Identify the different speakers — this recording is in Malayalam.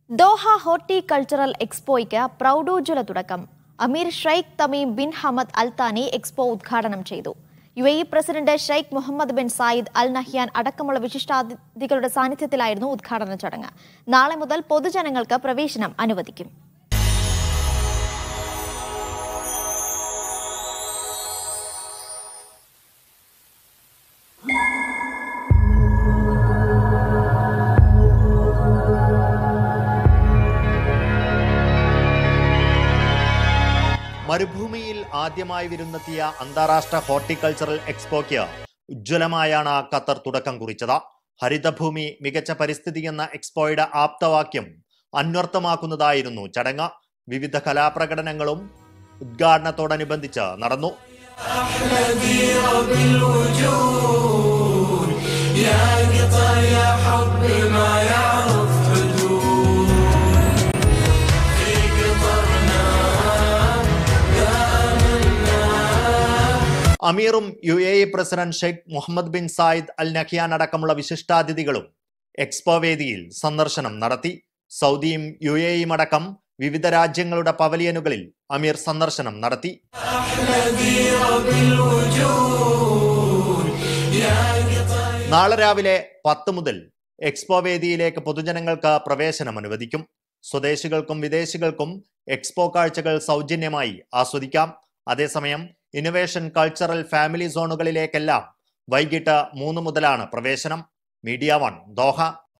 Speaker 1: ദോഹ ഹോർട്ടികൾച്ചറൽ എക്സ്പോയ്ക്ക് പ്രൗഢോജ്വല തുടക്കം അമീർ Sheikh Tamim bin Hamad Al Thani expo ഉദ്ഘാടനം ചെയ്തു U A E president Sheikh Mohammed bin Zayed Al Nahyan അടക്കമുള്ള വിശിഷ്ടാതിഥികളുടെ സാന്നിധ്യത്തിലായിരുന്നു ഉദ്ഘാടന ചടങ്ങ് നാളെ മുതൽ പൊതുജനങ്ങൾക്ക് പ്രവേശനം അനുവദിക്കും
Speaker 2: മരുഭൂമിയിൽ ആദ്യമായി വിരുന്നെത്തിയ അന്താരാഷ്ട്ര ഹോർട്ടിക്കൾച്ചറൽ എക്സ്പോയ്ക്ക് ഉജ്ജ്വലമായാണ് ഖത്തർ തുടക്കം കുറിച്ചത് ഹരിതഭൂമി മികച്ച പരിസ്ഥിതി എന്ന എക്സ്പോയുടെ ആപ്തവാക്യം അന്വർത്ഥമാക്കുന്നതായിരുന്നു ചടങ്ങ് വിവിധ കലാപ്രകടനങ്ങളും ഉദ്ഘാടനത്തോടനുബന്ധിച്ച് നടന്നു അമീറും U A E president Sheikh Mohammed bin Zayed Al നഖിയാൻ അടക്കമുള്ള വിശിഷ്ടാതിഥികളും എക്സ്പോ വേദിയിൽ സന്ദർശനം നടത്തി സൗദിയും യു എ ഇയും അടക്കം വിവിധ രാജ്യങ്ങളുടെ പവലിയനുകളിൽ അമീർ സന്ദർശനം നടത്തി നാളെ രാവിലെ പത്ത് മുതൽ എക്സ്പോ വേദിയിലേക്ക് പൊതുജനങ്ങൾക്ക് പ്രവേശനം അനുവദിക്കും സ്വദേശികൾക്കും വിദേശികൾക്കും എക്സ്പോ കാഴ്ചകൾ സൗജന്യമായി ആസ്വദിക്കാം അതേസമയം ഇന്നൊവേഷൻ കൾച്ചറൽ ഫാമിലി സോണുകളിലേക്കെല്ലാം വൈകിട്ട് മൂന്ന് മുതലാണ് പ്രവേശനം മീഡിയ വൺ ദോഹ